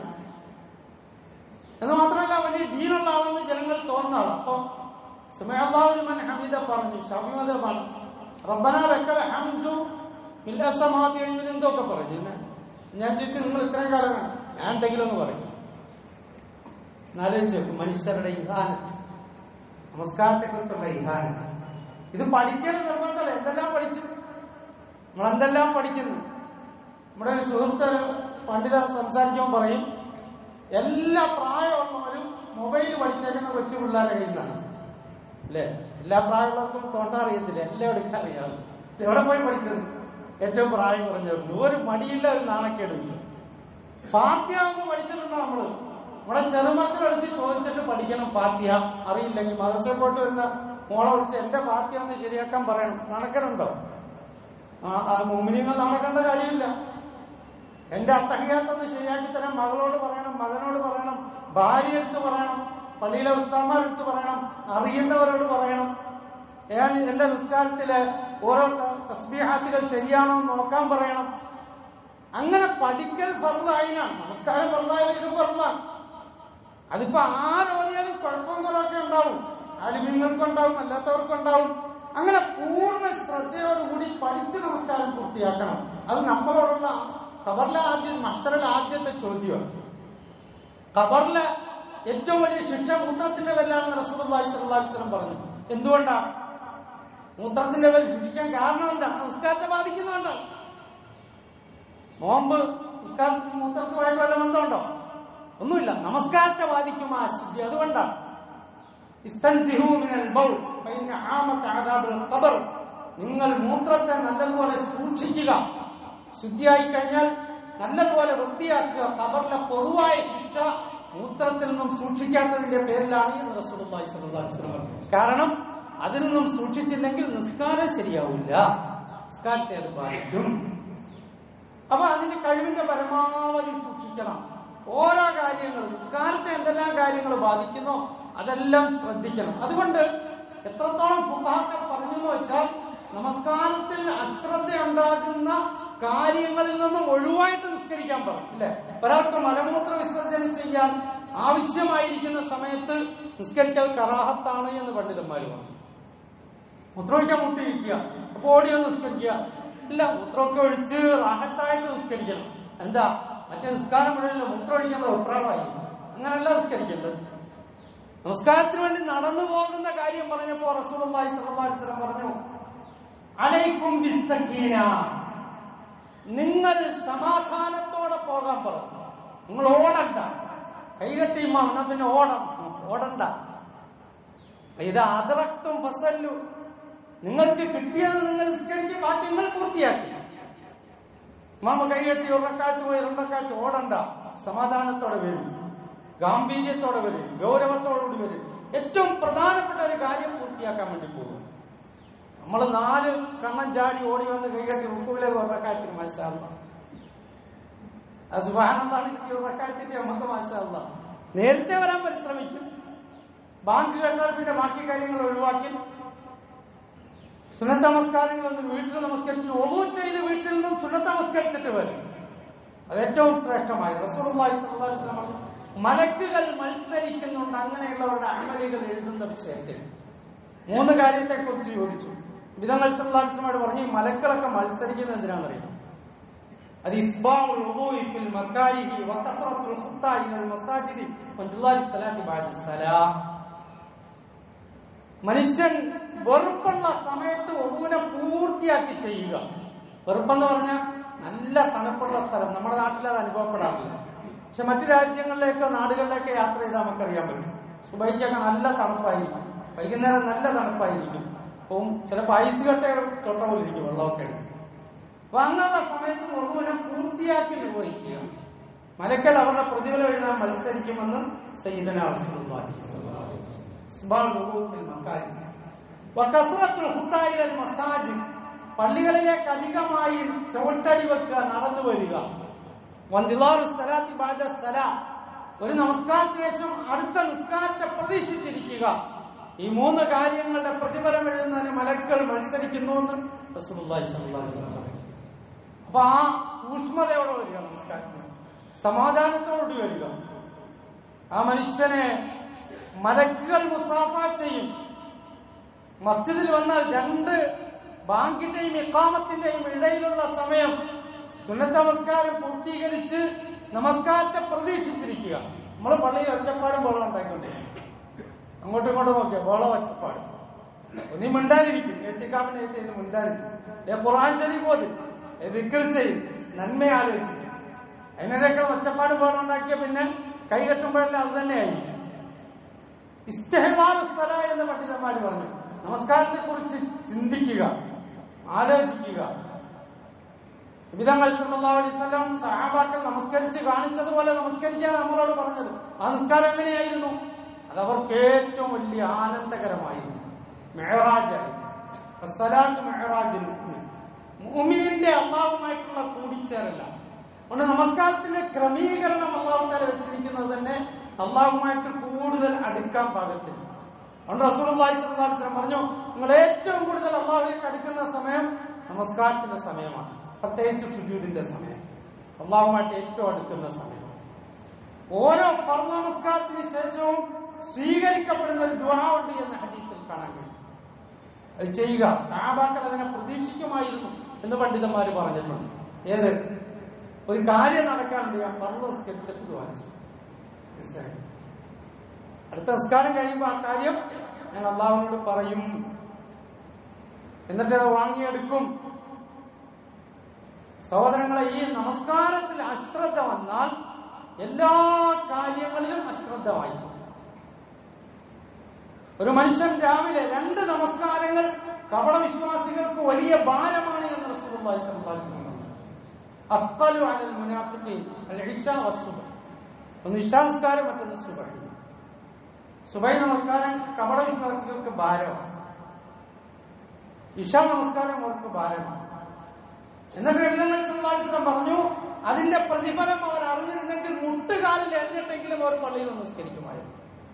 എന്ന് മാത്രമല്ല വലിയ ദീനുള്ള ആളെന്ന് ജനങ്ങൾ തോന്നുന്നതാണ് അപ്പൊ സുമയാബാവുലിമൻ ഹമീദ പറഞ്ഞു ഷബിമത പറഞ്ഞു റബ്ബന ലക്കൽ ഹംദു മില്ല സമാധി കഴിഞ്ഞാൽ എന്തൊക്കെ പറഞ്ഞു പിന്നെ ഞാൻ ചോദിച്ചു നിങ്ങൾ ഇത്രയും കാലം വേണം ഞാൻ എന്തെങ്കിലും ഒന്ന് പറയും എന്നാലോചിച്ച് നോക്കും മനുഷ്യരുടെ ഇഹാനത്ത് നമസ്കാരത്തെ കുറിച്ചുള്ള ഇഹാനത്ത് ഇത് പഠിക്കണം നിർബന്ധമല്ല എന്തെല്ലാം പഠിച്ചു നമ്മളെന്തെല്ലാം പഠിക്കുന്നു നമ്മുടെ ഒരു സുഹൃത്ത് പണ്ഡിത സംസാരിക്കുമ്പോൾ പറയും എല്ലാ പ്രായമുള്ളവരും മൊബൈൽ പഠിച്ചേക്കുന്ന കൊച്ചു പിള്ളേരെ കയ്യിലാണ് അല്ലേ എല്ലാ പ്രായമുള്ളവർക്കും തോണ്ട അറിയത്തില്ല എല്ലാം എടുക്കാൻ അറിയാം ഇത് എവിടെ പോയി പഠിച്ചത് ഏറ്റവും പ്രായം കുറഞ്ഞവർക്ക് ഒരു മടിയില്ല ഒരു നാണക്കേടില്ല ഫാത്യാന്ന് പഠിച്ചിട്ടുണ്ടോ നമ്മള് നമ്മുടെ ചെറുമക്കൾ എടുത്ത് ചോദിച്ചിട്ട് പഠിക്കണം ഫാത്യ അറിയില്ലെങ്കിൽ മദർസയിൽ പോയിട്ട് വരുന്ന മോളെ വിളിച്ച് എന്റെ ഫാത്യ ഒന്ന് ശരിയാക്കാൻ പറയണം നടക്കലുണ്ടോ ആ ആ മോമിനിങ്ങൾ നടക്കേണ്ട കാര്യമില്ല എന്റെ അത്തഹിയാത്തൊന്ന് ശരിയാക്കി തരാൻ മകളോട് പറയണം മകനോട് പറയണം ഭാര്യ എടുത്ത് പറയണം പള്ളിയിലെ ഉസ്താന്മാർ എടുത്ത് പറയണം അറിയുന്നവരോട് പറയണം ഞാൻ എന്റെ നിസ്കാരത്തിലെ ഓരോ ത- തസ്ബീഹാത്തുകൾ ശരിയാണോ എന്ന് നോക്കാൻ പറയണം അങ്ങനെ പഠിക്കൽ ഫർദായിനാണ് നമസ്കാരം ഫർദായാലും ഇത് ഫർദാണ് അതിപ്പോ ആരോധിയാലും കുഴപ്പങ്ങളൊക്കെ ഉണ്ടാവും അലിമിങ്ങൾക്കുണ്ടാവും അല്ലാത്തവർക്കുണ്ടാവും അങ്ങനെ പൂർണ്ണ ശ്രദ്ധയോടുകൂടി പഠിച്ച് നമസ്കാരം പൂർത്തിയാക്കണം അത് നമ്മളോടുള്ള ഖബറിലെ ആദ്യം മക്ഷറിലെ ആദ്യത്തെ ചോദ്യമാണ് ഖബറിലെ ഏറ്റവും വലിയ ശിക്ഷ മൂത്രത്തിന്റെ പേരിലാണെന്ന് റസൂലുള്ളാഹി സ്വല്ലല്ലാഹു അലൈഹി വസല്ലം പറഞ്ഞു എന്തുകൊണ്ടാ മൂത്രത്തിന്റെ പേരിൽ ശിക്ഷിക്കാൻ കാരണം എന്താ നമസ്കാരത്തെ ബാധിക്കുന്നുണ്ടാണ് നോമ്പ് നിസ്കാരത്തിന് മൂത്രത്തുമായിട്ട് വല്ല ബന്ധമുണ്ടോ ഒന്നുമില്ല നമസ്കാരത്തെ ബാധിക്കും ആ ശുദ്ധി അതുകൊണ്ടാണ് ഇസ്തൻസിഹു മിനൽ ബൗൽ ഫഇന്ന ആമത അദാബിൽ ഖബർ നിങ്ങൾ മൂത്രത്തെ നല്ലതുപോലെ സൂക്ഷിക്കുക ശുദ്ധിയായി കഴിഞ്ഞാൽ നല്ലതുപോലെ വൃത്തിയാക്കുക ഖബറിലെ പൊതുവായ ശിക്ഷ മൂത്രത്തിൽ നിന്നും സൂക്ഷിക്കാത്തതിന്റെ പേരിലാണ് എന്ന് റസൂലുള്ളാഹി സ്വല്ലല്ലാഹു അലൈഹി വസല്ലം പറഞ്ഞു. കാരണം അതിൽ നിന്നും സൂക്ഷിച്ചില്ലെങ്കിൽ നിസ്കാരം ശരിയാവില്ല നിസ്കാരത്തെ അത് ബാധിക്കും അപ്പൊ അതിന് കഴിവിന്റെ പരമാവധി സൂക്ഷിക്കണം ഓരോ കാര്യങ്ങൾ നിസ്കാരത്തെ എന്തെല്ലാം കാര്യങ്ങൾ ബാധിക്കുന്നോ അതെല്ലാം ശ്രദ്ധിക്കണം അതുകൊണ്ട് എത്രത്തോളം ഫുഹാക്കൾ പറഞ്ഞു എന്ന് വെച്ചാൽ നമസ്കാരത്തിൽ അശ്രദ്ധ ഉണ്ടാകുന്ന കാര്യങ്ങളിൽ നിന്നും ഒഴിവായിട്ട് നിസ്കരിക്കാൻ പറയും അല്ലെ ഒരാൾക്ക് മലമൂത്ര വിസർജനം ചെയ്യാൻ ആവശ്യമായിരിക്കുന്ന സമയത്ത് നിസ്കരിക്കൽ കറാഹത്താണ് എന്ന് പണ്ഡിതന്മാർ പറഞ്ഞു മൂത്രമൊഴിക്കാൻ മുട്ടിയിരിക്കുക അപ്പൊ ഓടി വന്ന് നിസ്കരിക്കുക ഇല്ല മൂത്രമൊക്കെ ഒഴിച്ച് റാഹത്തായിട്ട് നിസ്കരിക്കണം എന്താ മറ്റേ നിസ്കാരം മുഴുവൻ മൂത്രമൊഴിക്കാൻ ഉത്രാളമായി അങ്ങനല്ല നിസ്കരിക്കേണ്ടത് നമസ്കാരത്തിന് വേണ്ടി നടന്നു പോകുന്ന കാര്യം പറഞ്ഞപ്പോ റസൂലുള്ളാഹി സ്വല്ലല്ലാഹു അലൈഹി വസല്ലം പറഞ്ഞു അലൈക്കും ബിസ്സക്കീന നിങ്ങൾ സമാധാനത്തോടെ പോകാൻ പറഞ്ഞു നിങ്ങൾ ഓടണ്ട കൈകെട്ടി എന്നാ പിന്നെ ഓടണം ഓടണ്ട ഇത് അതറക്തും ഫസല്ലു നിങ്ങൾക്ക് കിട്ടിയത് നിങ്ങൾ നിസ്കരിക്കും ബാക്കി നിങ്ങൾ പൂർത്തിയാക്കി മാമ കൈകെട്ടി ഉറക്കാറ്റ് പോയി ഉറക്കാറ്റ് ഓടണ്ട സമാധാനത്തോടെ വരും ഗാംഭീര്യത്തോടെ വരും ഗൗരവത്തോടുകൂടി വരും ഏറ്റവും പ്രധാനപ്പെട്ട ഒരു കാര്യം പൂർത്തിയാക്കാൻ വേണ്ടി പോകും നമ്മൾ നാല് കണ്ണം ചാടി ഓടി വന്ന് കൈകെട്ടി ഉപ്പുവിലേക്ക് ഉറക്കാറ്റിന് മനസ്സിലാവുക സുബാനന്ദാണ് കിട്ടിയ ഉറക്കാറ്റിന്റെ നമുക്ക് മനസ്സിലാവുക നേരത്തെ വരാൻ പരിശ്രമിക്കും ബാങ്ക് കണ്ടാൽ പിന്നെ ബാക്കി കാര്യങ്ങൾ ഒഴിവാക്കി സുന്നത്ത നമസ്കാരങ്ങൾ ഒന്ന് വീട്ടിൽ നമസ്കരിച്ച് ഒന്നു ചെയ്ത് വീട്ടിൽ നിന്നും സുന്നത്ത നമസ്കരിച്ചിട്ട് വരും അത് ഏറ്റവും ശ്രേഷ്ഠമായി റസൂലുള്ളാഹി സ്വല്ലല്ലാഹു അലൈഹി വസല്ലം പറഞ്ഞു, മലക്കുകൾ മത്സരിക്കുന്നുണ്ട് അങ്ങനെയുള്ളവരുടെ അമലുകൾ എഴുതുന്ന വിഷയത്തിൽ മൂന്ന് കാര്യത്തെ കുറിച്ച് ചോദിച്ചു വിധങ്ങൾ സല്ലാസ്ലമോട് പറഞ്ഞു ഈ മലക്കളൊക്കെ മത്സരിക്കുന്നത് എന്തിനാണെന്നറിയാം അത് ഇസ്ബാഉൽ വുദൂഇ ഫിൽ മക്കാരിഹി വകത്റത്തുൽ ഖുത്താഇ ഇലൽ മസാജിദി വൻതുല്ലാഹി സ്വലാത്തി ബഅദ സലാം മനുഷ്യൻ വെറുപ്പുള്ള സമയത്ത് ഒന്നുവിനെ പൂർത്തിയാക്കി ചെയ്യുക വെറുപ്പെന്ന് പറഞ്ഞാൽ നല്ല തണുപ്പുള്ള സ്ഥലം നമ്മുടെ നാട്ടിൽ അത് അനുഭവപ്പെടാറില്ല പക്ഷെ മറ്റു രാജ്യങ്ങളിലേക്കോ നാടുകളിലേക്കോ യാത്ര ചെയ്താൽ നമുക്കറിയാൻ പറ്റും സുബൈക്കൊക്കെ നല്ല തണുപ്പായിരിക്കും വൈകുന്നേരം നല്ല തണുപ്പായിരിക്കും അപ്പം ചിലപ്പോൾ ഐസ് കട്ട തൊട്ട പോലെ ഇരിക്കും വെള്ളമൊക്കെ എടുത്ത് അപ്പൊ അങ്ങനെയുള്ള സമയത്ത് മുഴുവനെ പൂർത്തിയാക്കി നിർവഹിക്കുക മലക്കൽ അവരുടെ പ്രതിഫലം എഴുതാൻ മത്സരിക്കുമെന്ന് സയ്യിദന റസൂലുള്ളാഹി സ്വല്ലല്ലാഹു അലൈഹി വസല്ലം. ഇസ്ബാൽ വുദൂഇൽ മക്കാരി. വകസ്റത്തുൽ ഖുത്താഇലൽ മസാജിദ്. പള്ളികളിലേക്ക് അധികമായി ചവിട്ടടി വെക്കുക നടന്നു വരിക വന്തിലാറു സലാത്തി ബാദ സലാ ഒരു നമസ്കാരത്തിന് ശേഷം അടുത്ത നിസ്കാരത്തെ പ്രതീക്ഷിച്ചിരിക്കുക ഈ മൂന്ന് കാര്യങ്ങളുടെ പ്രതിഫലം എഴുതുന്നതിന് മലക്കൾ മത്സരിക്കുന്നു എന്ന് റസൂലുള്ളാഹി സ്വല്ലല്ലാഹു അലൈഹി വസല്ലം പറഞ്ഞു. അപ്പൊ ആ സൂക്ഷ്മതയോടെ വരിക നമസ്കാരത്തിന് സമാധാനത്തോടുകൂടി വരിക ആ മനുഷ്യനെ മലക്കുകൾ മുസാഫ ചെയ്യും മസ്ജിദിൽ വന്നാൽ രണ്ട് ബാങ്കിന്റെയും ഇക്കാമത്തിന്റെയും ഇടയിലുള്ള സമയം സുന്നത്ത് നമസ്കാരം പൂർത്തീകരിച്ച് നമസ്കാരത്തെ പ്രതീക്ഷിച്ചിരിക്കുക നമ്മൾ പള്ളിയിൽ ഒച്ചപ്പാടും ബോളം ഉണ്ടാക്കിക്കൊണ്ടിരിക്കും അങ്ങോട്ടും ഇങ്ങോട്ടും നോക്കിയ ബോളം ഒച്ചപ്പാട് നീ മിണ്ടാതിരിക്കും എത്തിക്കാമിനെ എത്തി മിണ്ടാതിരിക്കും ഏ ഖുർആൻ ശരീഫ് പോത് ദിക്കൽ ചെയ്യും നന്മ ആലോചിക്കും അതിനിടയ്ക്ക് ഒച്ചപ്പാട് ബോളം ഉണ്ടാക്കിയ പിന്നെ കൈ കെട്ടുമ്പോഴെല്ലാം അത് തന്നെയായിരിക്കും ഇസ്തഹമാറുസ്തല എന്ന് പണ്ഡിതന്മാർ പറഞ്ഞു നമസ്കാരത്തെ കുറിച്ച് ചിന്തിക്കുക ആലോചിക്കുക വിധങ്ങൾ സല്ലല്ലാഹു അലൈഹി വസല്ലം സഹാബാക്കൾ നമസ്കരിച്ച് കാണിച്ചതുപോലെ നമസ്കരിക്കാൻ നമ്മളോട് പറഞ്ഞത് ആ നിസ്കാരം എങ്ങനെയായിരുന്നു അത് അവർക്ക് ഏറ്റവും വലിയ ആനന്ദകരമായിരുന്നു മെഹറാജായിരുന്നു അസ്സലാത്ത് മെഹറാജിൽ മുഅ്മിനിന്റെ അള്ളാഹുമായിട്ടുള്ള കൂടിച്ചേരല അതുകൊണ്ട് നമസ്കാരത്തിന്റെ ക്രമീകരണം അള്ളാഹു താല വെച്ചിരിക്കുന്നത് തന്നെ അള്ളാഹുമായിട്ട് കൂടുതൽ അടുക്കാൻ പാകത്തിൽ അതുകൊണ്ട് റസൂലുള്ളാഹി സ്വല്ലല്ലാഹു അലൈഹി വസല്ലം പറഞ്ഞു നിങ്ങൾ ഏറ്റവും കൂടുതൽ അള്ളാഹുലേക്ക് അടുക്കുന്ന സമയം നമസ്കാരത്തിന്റെ സമയമാണ് പ്രത്യേകിച്ച് സുജൂദിന്റെ സമയം അള്ളാഹുമായിട്ട് ഏറ്റവും അടുക്കുന്ന സമയം ഓരോ ഫർദ് നമസ്കാരത്തിന് ശേഷവും സ്വീകരിക്കപ്പെടുന്ന ഒരു ദുആ ഉണ്ട് എന്ന് ഹദീസിൽ കാണാൻ കഴിയും അത് ചെയ്യുക സഹാബാക്കൾ അതിനെ പ്രതീക്ഷിക്കുമായിരുന്നു എന്ന് പണ്ഡിതന്മാർ പറഞ്ഞിട്ടുണ്ട് ഏത് ഒരു കാര്യം നടക്കാനുണ്ട് ഞാൻ പറഞ്ഞു നിസ്കരിച്ചിട്ട് ദുആ ചെയ്യും മനസ്സിലായോ? അടുത്ത നിസ്കാരം കഴിയുമ്പോൾ ആ കാര്യം ഞാൻ അള്ളാഹുവിനോട് പറയും എന്നിട്ട് അത് വാങ്ങിയെടുക്കും സഹോദരങ്ങളെ ഈ നമസ്കാരത്തിൽ അശ്രദ്ധ വന്നാൽ എല്ലാ കാര്യങ്ങളിലും അശ്രദ്ധമായി ഒരു മനുഷ്യൻ രാവിലെ രണ്ട് നമസ്കാരങ്ങൾ കപട വിശ്വാസികൾക്ക് വലിയ ഭാരമാണ് എന്ന് റസൂലുള്ളാഹി സ്വല്ലല്ലാഹു അലൈഹി വസല്ലം പറഞ്ഞു. അഫ്ളു അലൽ മുനാഫിഖീൻ അൽ ഇശാ വസ്സുബ്ഹ് ഒന്ന് ഇശാ നിസ്കാരം മറ്റൊന്ന് സുബഹി സുബൈ നമസ്കാരം കപട വിശ്വാസികൾക്ക് ഭാരമാണ് ഇഷ നമസ്കാരം അവർക്ക് ഭാരമാണ് എന്നിട്ട് എഴുതങ്ങൾ സല്ലാസ്ലം പറഞ്ഞു അതിന്റെ പ്രതിഫലം അവർ അറിഞ്ഞിരുന്നെങ്കിൽ മുട്ടുകാലിൽ എഴുന്നിട്ടെങ്കിലും അവർ പള്ളിയിൽ നിസ്കരിക്കുമായിരുന്നു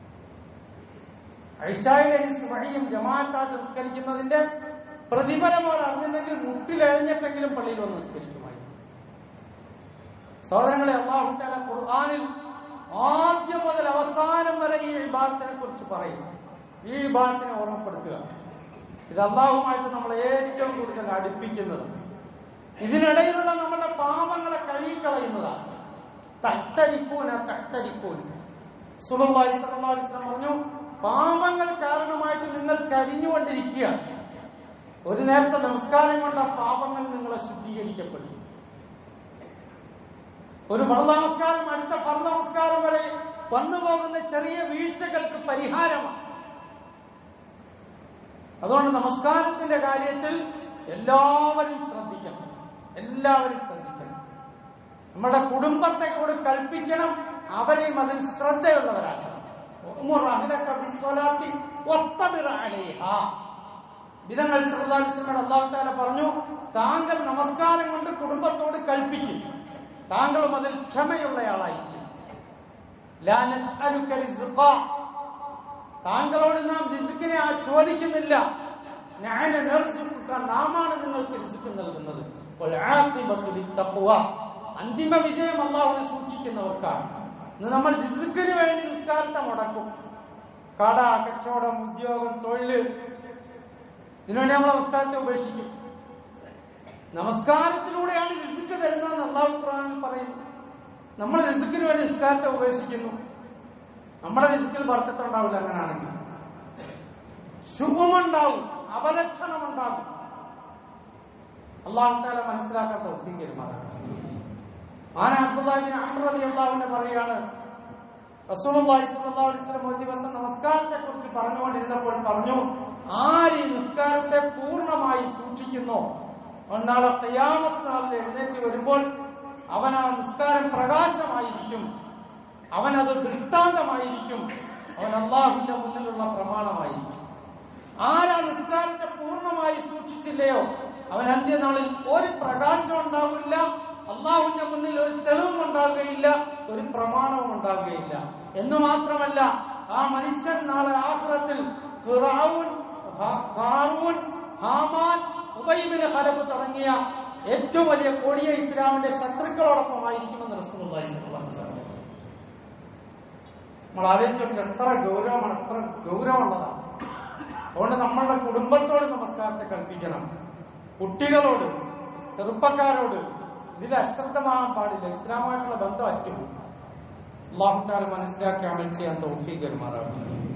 ഐഷായിലെയും സുബഹിയും ജമാഅത്തായിട്ട് നിസ്കരിക്കുന്നതിന്റെ പ്രതിഫലം അവർ അറിഞ്ഞിരുന്നെങ്കിൽ മുട്ടിലെഴിഞ്ഞിട്ടെങ്കിലും പള്ളിയിൽ വന്ന് നിസ്കരിക്കുമായിരുന്നു സഹോദരങ്ങളെ അള്ളാഹുത്താല ഖുർആാനിൽ ആദ്യം മുതൽ അവസാനം വരെ ഈ വിഭാഗത്തിനെ കുറിച്ച് പറയും ഈ വിഭാഗത്തിനെ ഓർമ്മപ്പെടുത്തുക ഇത് അള്ളാഹുമായിട്ട് നമ്മൾ ഏറ്റവും കൂടുതൽ അടുപ്പിക്കുന്നത് ഇതിനിടയിലുള്ള നമ്മുടെ പാപങ്ങളെ കഴുകിക്കളയുന്നതാണ് തട്ടരിക്കൂന തട്ടരിക്കൂൻ സുലഭമായി സർവാലിസ്ലം പറഞ്ഞു പാപങ്ങൾ കാരണമായിട്ട് നിങ്ങൾ കരിഞ്ഞുകൊണ്ടിരിക്കുകയാണ് ഒരു നേരത്തെ നമസ്കാരം കൊണ്ട് ആ പാപങ്ങൾ നിങ്ങളെ ശുദ്ധീകരിക്കപ്പെടും ഒരു ഫർദ നമസ്കാരം അടുത്ത ഫർദ നമസ്കാരം വരെ വന്നു പോകുന്ന ചെറിയ വീഴ്ചകൾക്ക് പരിഹാരമാണ് അതുകൊണ്ട് നമസ്കാരത്തിന്റെ കാര്യത്തിൽ എല്ലാവരും ശ്രദ്ധിക്കണം എല്ലാവരും ശ്രദ്ധിക്കണം നമ്മുടെ കുടുംബത്തെ കൂടി കൽപ്പിക്കണം അവരെയും അതിൽ ശ്രദ്ധയുള്ളവരാക്കണം ഉമർ അഹ്ലക ബിസ്വലാത്തി വസ്തബിർ അലൈഹാ. വിധങ്ങൾ ശ്രദ്ധാലിസ്ലമയുടെ അള്ളാഹു താല പറഞ്ഞു താങ്കൾ നമസ്കാരം കൊണ്ട് കുടുംബത്തോട് കൽപ്പിക്കും താങ്കളും അതിൽ ക്ഷമയുള്ളയാളായിരിക്കും ലാ നസ്അലുക റിസ്ഖാ. താങ്കളോട് നാം റിസ്ക്കിനെ ആ ചോദിക്കുന്നില്ല ഞാൻ നിർസുക്ക നാമാണ് നിങ്ങൾക്ക് റിസ്ക് നൽകുന്നത് വൽ ആഖിബത്തു ലിത്തഖ്വ. അന്തിമ വിജയം അള്ളാഹുവിനെ സൂക്ഷിക്കുന്നവർക്കാണ് ഇന്ന് നമ്മൾ റിസ്ക്കിന് വേണ്ടി നിസ്കാരത്തെ മുടക്കും കട കച്ചവടം ഉദ്യോഗം തൊഴില് ഇതിനുവേണ്ടി നമ്മൾ നമസ്കാരത്തെ ഉപേക്ഷിക്കും നമസ്കാരത്തിലൂടെയാണ് റിസ്ക് തരുന്നതെന്ന് അള്ളാഹു ഖുർആനിൽ പറയുന്നു നമ്മൾ റിസ്ക്കിന് വേണ്ടി നിസ്കാരത്തെ ഉപേക്ഷിക്കുന്നു നമ്മുടെ റിസ്ക്കിൽ വർക്കത്തുണ്ടാവില്ല അങ്ങനെയാണെങ്കിൽ ശുഭമുണ്ടാവും അപലക്ഷണമുണ്ടാകും അള്ളാഹു താല മനസ്സിലാക്കാത്ത ഒത്തിരിമാരാണ് ആന അബ്ദുല്ലാഹിബിൻ അഹ്മദ് അലി അള്ളാഹുവിനെ പറയാണ് റസൂലുള്ളാഹി സ്വല്ലല്ലാഹു അലൈഹി വസല്ലം ഒരു ദിവസം നമസ്കാരത്തെ കുറിച്ച് പറഞ്ഞുകൊണ്ടിരുന്നപ്പോൾ പറഞ്ഞു ആര് ഈ നിസ്കാരത്തെ പൂർണ്ണമായി സൂക്ഷിക്കുന്നോ ഒന്നാളെ തയ്യാമത്ത് നാളിൽ എഴുന്നേറ്റ് വരുമ്പോൾ അവൻ ആ നിസ്കാരം പ്രകാശമായിരിക്കും അവനത് ദൃഷ്ടാന്തമായിരിക്കും അവൻ അള്ളാഹുവിന്റെ മുന്നിലുള്ള പ്രമാണമായിരിക്കും ആരാ നിസ്കാരത്തെ പൂർണ്ണമായി സൂക്ഷിച്ചില്ലയോ അവൻ അന്ത്യനാളിൽ ഒരു പ്രകാശം ഉണ്ടാവില്ല അള്ളാഹുവിന്റെ മുന്നിൽ ഒരു തെളിവും ഉണ്ടാവുകയില്ല ഒരു പ്രമാണവും ഉണ്ടാവുകയില്ല എന്ന് മാത്രമല്ല ആ മനുഷ്യൻ നാളെ ആഹ്റത്തിൽ ഫിറഔൻ, ഹാ- ഹാറൂൻ, ഹാമാൻ ഉബൈബിന് ഹലബ് തുടങ്ങിയ ഏറ്റവും വലിയ കൊടിയ ഇസ്ലാമിന്റെ ശത്രുക്കളോടൊപ്പമായിരിക്കുമെന്ന് റസൂലുള്ളാഹി സ്വല്ലല്ലാഹു അലൈഹി വസല്ലം നമ്മൾ ആലോചിച്ചോട്ടെ എത്ര ഗൗരവമാണ് എത്ര ഗൗരവമുള്ളതാണ് അതുകൊണ്ട് നമ്മളുടെ കുടുംബത്തോട് നമസ്കാരത്തെ കൽപ്പിക്കണം കുട്ടികളോട് ചെറുപ്പക്കാരോട് ഇതിൽ അശ്രദ്ധമാകാൻ പാടില്ല ഇസ്ലാമായിട്ടുള്ള ബന്ധം അറ്റും അള്ളാഹുക്കാരെ മനസ്സിലാക്കി അമൽ ചെയ്യാൻ തോഫീകരുമാറാണ്